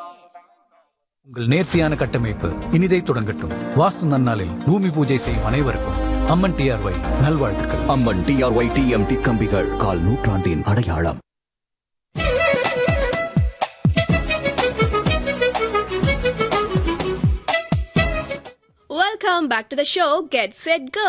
உங்கள் நேர்த்தியான கட்டமைப்பு இனிதை தொடங்கட்டும் வாஸ்து நன்னாளில் பூமி பூஜை செய்யும் அனைவருக்கும் அம்மன் டிஆர்ஒய் நல்வாழ்த்துக்கள் அம்மன் டிஆர்ஒய் டிஎம்டி கம்பிகள் கால் நூற்றாண்டின் அடையாளம் welcome back to the show get set go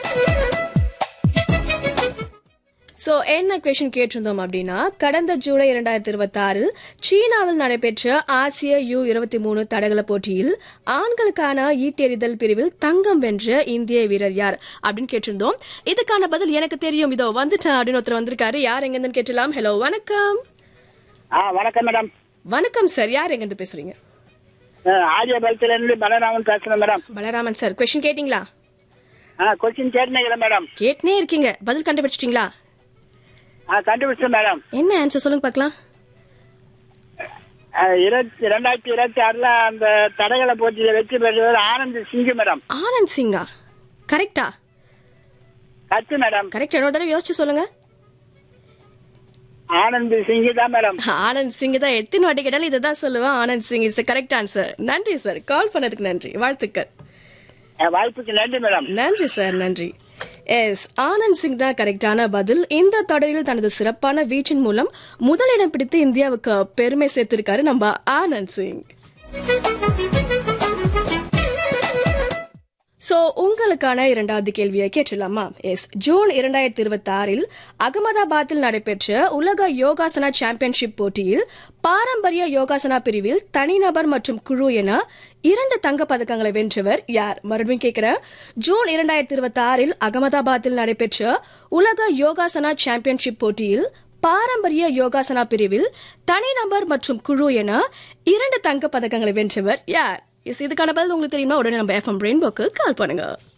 so என்ன கொஷின் கேட்டிருந்தோம் அப்படின்னா கடந்த ஜூலை இரண்டாயிரத்தி இருபத்தி ஆறில் சீனாவில் நடைபெற்ற ஆசிய யூ இருபத்தி மூணு தடகள போட்டியில் ஆண்களுக்கான ஈட்டெறிதல் பிரிவில் தங்கம் வென்ற இந்திய வீரர் யார் அப்படின்னு கேட்டிருந்தோம் இதுக்கான பதில் எனக்கு தெரியும் இதோ வந்துட்டேன் அப்படின்னு ஒருத்தர் வந்திருக்காரு யார் எங்கேருந்து கேட்டலாம் ஹலோ வணக்கம் ஆ வணக்கம் மேடம் வணக்கம் சார் யார் எங்கேருந்து பேசுறீங்க ஆரியபலத்துல இருந்து பலராமன் பேசுறேன் மேடம் பலராமன் சார் கொஷின் கேட்டிங்களா ஆ கொஸ்டின் கேட்டுனீங்களா மேடம் கேட்டுனே இருக்கீங்க பதில் கண்டுபிடிச்சிட்டிங்களா ஆ கண்டுபிடிச்சேன் மேடம் என்ன ஆன்சர் சொல்லுங்க பார்க்கலாம் ஆ, இருபத்தி ரெண்டாயிரத்தி இருபத்தி ஆறுல அந்த தடகள போட்டியில வெற்றி பெற்றவர் ஆனந்த் சிங்கு மேடம் ஆனந்த் சிங்கா கரெக்டா கத்து மேடம் கரெக்ட் இன்னொரு தடவை யோசிச்சு சொல்லுங்க ஆனந்த் சிங்கு தான் மேடம் ஆனந்த் சிங் தான் எத்தனை வாட்டி கேட்டாலும் இதை தான் சொல்லுவேன் Anand Singh is correct answer நன்றி சார் கால் பண்ணதுக்கு நன்றி வாழ்த்துக்கள் ஆ, வாய்ப்புக்கு நன்றி மேடம் நன்றி சார் நன்றி எஸ் ஆனந்த் சிங் தான் கரெக்டான பதில் இந்த தொடரில் தனது சிறப்பான வீச்சின் மூலம் முதலிடம் பிடித்து இந்தியாவுக்கு பெருமை சேர்த்திருக்காரு நம்ம ஆனந்த் சிங் சோ உங்களுக்கான இரண்டாவது கேள்வியை கேட்டலாமா எஸ் ஜூன் இரண்டாயிரத்தி இருபத்தி ஆறில் அகமதாபாத்தில் நடைபெற்ற உலக யோகாசனா சாம்பியன்ஷிப் போட்டியில் பாரம்பரிய யோகாசனா பிரிவில் தனிநபர் மற்றும் குழு என இரண்டு தங்கப் பதக்கங்களை வென்றவர் யார் மறுபடியும் கேட்கிறேன் ஜூன் இரண்டாயிரத்தி இருபத்தி ஆறில் அகமதாபாத்தில் நடைபெற்ற உலக யோகாசனா சாம்பியன்ஷிப் போட்டியில் பாரம்பரிய யோகாசனா பிரிவில் தனிநபர் மற்றும் குழு என இரண்டு தங்கப் பதக்கங்களை வென்றவர் யார் எஸ் இதுக்கான பதில் உங்களுக்கு தெரியுமா உடனே நம்ம எஃப்எம் ரெயின்போக்கு கால் பண்ணுங்க